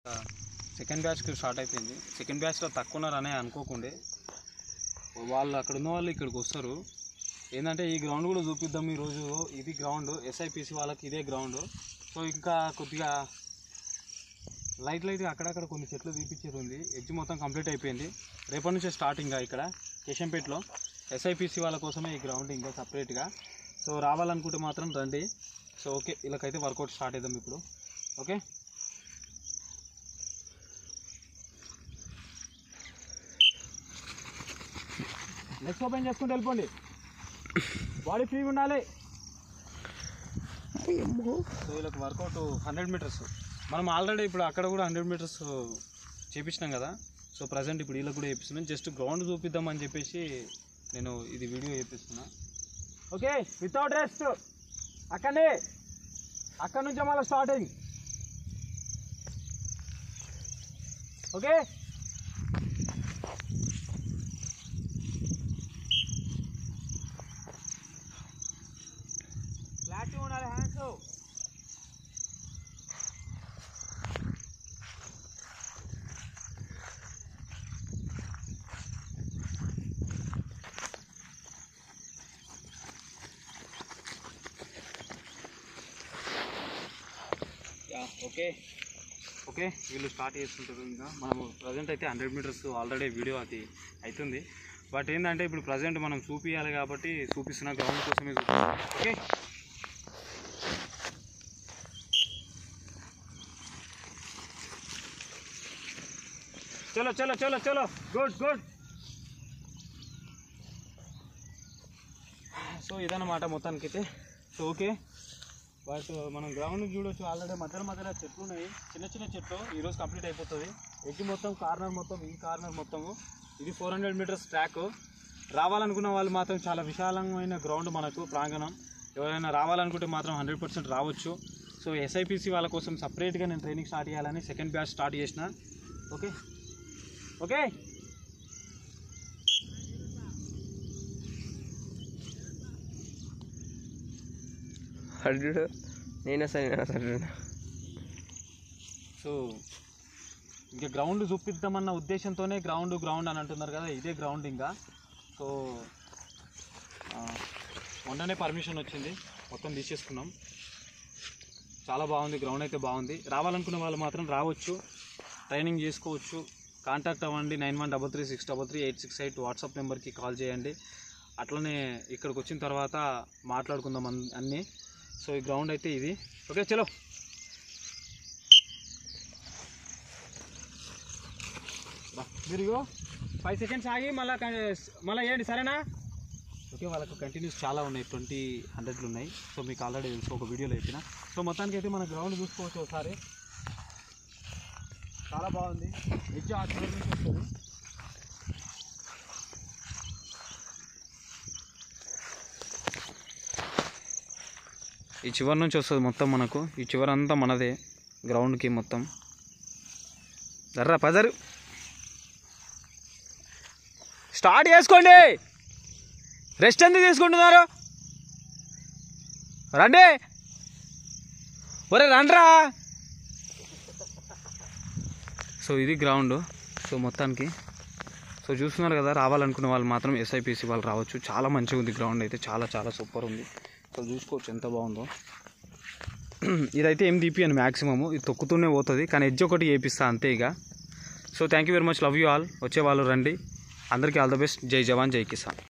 second బ్యాచ్కి start అయిపోయింది second బ్యాచ్లో తక్కువ ఉన్నారనే అనుకోకుండే వాళ్ళు అక్కడ ఉన్న వాళ్ళు ఇక్కడికి వస్తారు ఏంటంటే ఈ గ్రౌండ్ కూడా చూపిద్దాం ఈరోజు ఇది గ్రౌండ్ ఎస్ఐపిసి వాళ్ళకి ఇదే గ్రౌండ్ సో ఇంకా కొద్దిగా లైట్ లైట్గా అక్కడక్కడ కొన్ని చెట్లు తీపిచ్చేది ఉంది ఎడ్జ్ మొత్తం కంప్లీట్ అయిపోయింది రేపటి నుంచే స్టార్ట్ ఇంకా ఇక్కడ కేశంపేటలో ఎస్ఐపిసి వాళ్ళ కోసమే ఈ గ్రౌండ్ ఇంకా సపరేట్గా సో రావాలనుకుంటే మాత్రం రండి సో ఓకే వీళ్ళకైతే వర్కౌట్ స్టార్ట్ చేద్దాం ఇప్పుడు ఓకే నెక్స్ట్ ఓపెన్ చేసుకుంటూ వెళ్ళిపోండి బాడీ ఫ్రీగా ఉండాలి సో వీళ్ళకి వర్కౌట్ హండ్రెడ్ మీటర్స్ మనం ఆల్రెడీ ఇప్పుడు అక్కడ కూడా హండ్రెడ్ మీటర్స్ చేపించినాం కదా సో ప్రజెంట్ ఇప్పుడు వీళ్ళకి కూడా చేపిస్తున్నాం జస్ట్ గ్రౌండ్ చూపిద్దామని చెప్పేసి నేను ఇది వీడియో చేపిస్తున్నా ఓకే వితౌట్ రెస్ట్ అక్కడే అక్కడ నుంచి మళ్ళీ స్టార్టింగ్ ఓకే ఫ్లాట్ ఉండాలి హ్యాండ్స్ యా ఓకే ఓకే వీళ్ళు స్టార్ట్ చేస్తుంటారు ఇంకా మనము ప్రజెంట్ అయితే హండ్రెడ్ మీటర్స్ ఆల్రెడీ వీడియో అది అవుతుంది బట్ ఏంటంటే ఇప్పుడు ప్రజెంట్ మనం చూపించాలి కాబట్టి చూపిస్తున్న గ్రౌండ్ కోసమే చూపిస్తున్నాం ఓకే చలో చలో చలో చలో గుడ్ గుడ్ సో ఇదన్నమాట మొత్తానికైతే సో ఓకే బట్ మనం గ్రౌండ్ చూడొచ్చు ఆల్రెడీ మధ్యలో మధ్యలో చెట్లు ఉన్నాయి చిన్న చిన్న చెట్లు ఈరోజు కంప్లీట్ అయిపోతుంది ఎగ్గి మొత్తం కార్నర్ మొత్తం ఈ కార్నర్ మొత్తము ఇది ఫోర్ హండ్రెడ్ మీటర్స్ ట్రాక్ రావాలనుకున్న వాళ్ళు మాత్రం చాలా విశాలమైన గ్రౌండ్ మనకు ప్రాంగణం ఎవరైనా రావాలనుకుంటే మాత్రం హండ్రెడ్ పర్సెంట్ రావచ్చు సో ఎస్ఐపిసి వాళ్ళ కోసం సపరేట్గా నేను ట్రైనింగ్ స్టార్ట్ చేయాలని సెకండ్ బ్యాచ్ స్టార్ట్ చేసిన ఓకే ఓకే హండ్రెడ్ నేనే సరే హండ్రెడ్ సో ఇంకా గ్రౌండ్ చూపిద్దామన్న ఉద్దేశంతోనే గ్రౌండ్ గ్రౌండ్ అని అంటున్నారు కదా ఇదే గ్రౌండ్ ఇంకా సో ఆ, మొన్ననే పర్మిషన్ వచ్చింది మొత్తం తీసేసుకున్నాం చాలా బాగుంది గ్రౌండ్ అయితే బాగుంది రావాలనుకున్న వాళ్ళు మాత్రం రావచ్చు ట్రైనింగ్ చేసుకోవచ్చు కాంటాక్ట్ అవ్వండి nine one double three six double three eight six eight WhatsApp నెంబర్కి కాల్ చేయండి అట్లనే ఇక్కడికి వచ్చిన తర్వాత మాట్లాడుకుందాం అన్- అన్నీ సో ఈ గ్రౌండ్ అయితే ఇది ఓకే చలో బా, మీరు ఇగో ఫైవ్ సెకండ్స్ ఆగి మళ్ళీ మళ్ళీ వేయండి సరేనా ఓకే వాళ్ళకు కంటిన్యూస్ చాలా ఉన్నాయి ట్వంటీ హండ్రెడ్లు ఉన్నాయి సో మీకు ఆల్రెడీ తెలుసు ఒక వీడియోలో చెప్పిన సో మొత్తానికి అయితే మన గ్రౌండ్ చూసుకోవచ్చు ఒకసారి చాలా బాగుంది ఎడ్జ్ ఆ చివరి నుంచి వస్తుంది ఈ చివరి నుంచి వస్తుంది మొత్తం మనకు ఈ చివరి అంతా మనదే గ్రౌండ్కి మొత్తం దర్రా పదరు స్టార్ట్ చేసుకోండి రెస్ట్ ఎందుకు తీసుకుంటున్నారు రండి ఒరే రండ్రా సో ఇది గ్రౌండ్ సో మొత్తానికి సో చూస్తున్నారు కదా రావాలనుకున్న వాళ్ళు మాత్రం ఎస్ఐపిసి వాళ్ళు రావచ్చు చాలా మంచిగా ఉంది గ్రౌండ్ అయితే చాలా చాలా సూపర్ ఉంది సో చూసుకోవచ్చు ఎంత బాగుందో ఇదైతే ఏం తీపియను మ్యాక్సిమము ఇది తొక్కుతూనే పోతుంది కానీ ఎడ్జ్ ఒకటి వేపిస్తా అంతే ఇక so thank you very much love you all వచ్చే వాళ్ళు రండి అందరికీ ఆల్ ద బెస్ట్ జై జవాన్ జై కిసాన్